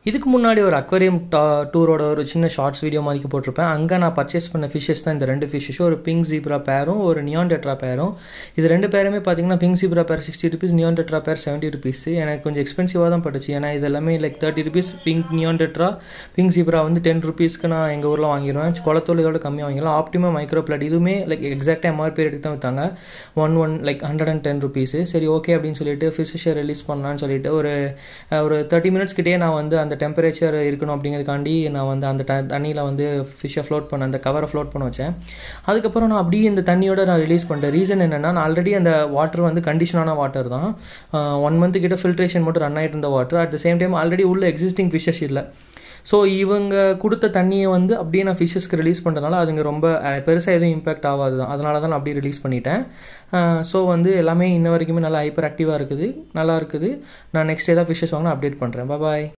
இதுக்கு முன்னாடி ஒரு அக்வேரியம் டா டூரோட ஒரு சின்ன ஷார்ட்ஸ் வீடியோ மாதிரி போட்டிருப்பேன் அங்கே நான் பர்ச்சேஸ் பண்ண ஃபிஷ்ஷஸ் தான் இந்த ரெண்டு ஃபிஷ்ஷஸும் ஒரு பிங்க் ஜீப்ரா பேரும் ஒரு நியான் டெட்ரா பேரும் இது ரெண்டு பேருமே பார்த்தீங்கன்னா pink zebra pair sixty rupees neon tetra pair seventy rupees எனக்கு கொஞ்சம் எக்ஸ்பென்சிவாக தான் பட்டுச்சு ஏன்னா இது எல்லாமே like thirty rupees pink neon tetra pink zebra வந்து டென் ருபீஸ்க்கு நான் எங்கள் ஊரில் வாங்கிடுவேன் குளத்தோல் இதோட கம்மியாக வாங்கிடலாம் ஆப்டிமா மைக்ரோ பிளட் இதுவுமே லைக் எக்ஸாக்டாக எம்ஆர்பி ரேட்டுக்கு தான் விற்றாங்க one one like hundred and ten rupees சரி ஓகே அப்படின்னு சொல்லிட்டு ஃபிஷ்ஷை ரிலீஸ் பண்ணலான்னு சொல்லிட்டு ஒரு ஒரு தேர்ட்டி மினிட்ஸ் கிட்டே நான் வந்து அந்த டெம்பரேச்சர் இருக்கணும் அப்படிங்கிறதுக்காண்டி நான் வந்து அந்த த தண்ணியில் வந்து ஃபிஷ்ஷை ஃப்ளோட் பண்ண அந்த கவரை ஃப்ளோட் பண்ண வச்சேன் அதுக்கப்புறம் நான் அப்படியே இந்த தண்ணியோட நான் ரிலீஸ் பண்ணிட்டேன் ரீசன் என்னென்னா நான் ஆல்ரெடி அந்த வாட்டர் வந்து கண்டிஷனான வாட்டர் தான் ஒன் மந்த் கிட்ட ஃபில்ட்ரேஷன் மட்டும் ரன் ஆகிட்டு இருந்த water at the same time already உள்ள எக்ஸிஸ்டிங் ஃபிஷ்ஷஸ் இல்லை ஸோ இவங்க கொடுத்த தண்ணியை வந்து அப்படியே நான் ஃபிஷ்ஷஸ்க்கு ரிலீஸ் பண்ணுறதுனால அதுங்க ரொம்ப பெருசாக எதுவும் இம்பாக்ட் ஆகாது தான் அதனால தான் நான் அப்படியே ரிலீஸ் பண்ணிட்டேன் ஸோ வந்து எல்லாமே இன்ன வரைக்குமே நல்லா ஹைப்பர் ஆக்டிவாக இருக்குது நல்லா இருக்குது நான் நெக்ஸ்ட் ஏதாவது ஃபிஷ்ஷஸ் வாங்கினா அப்டேட் பண்ணுறேன் பாய்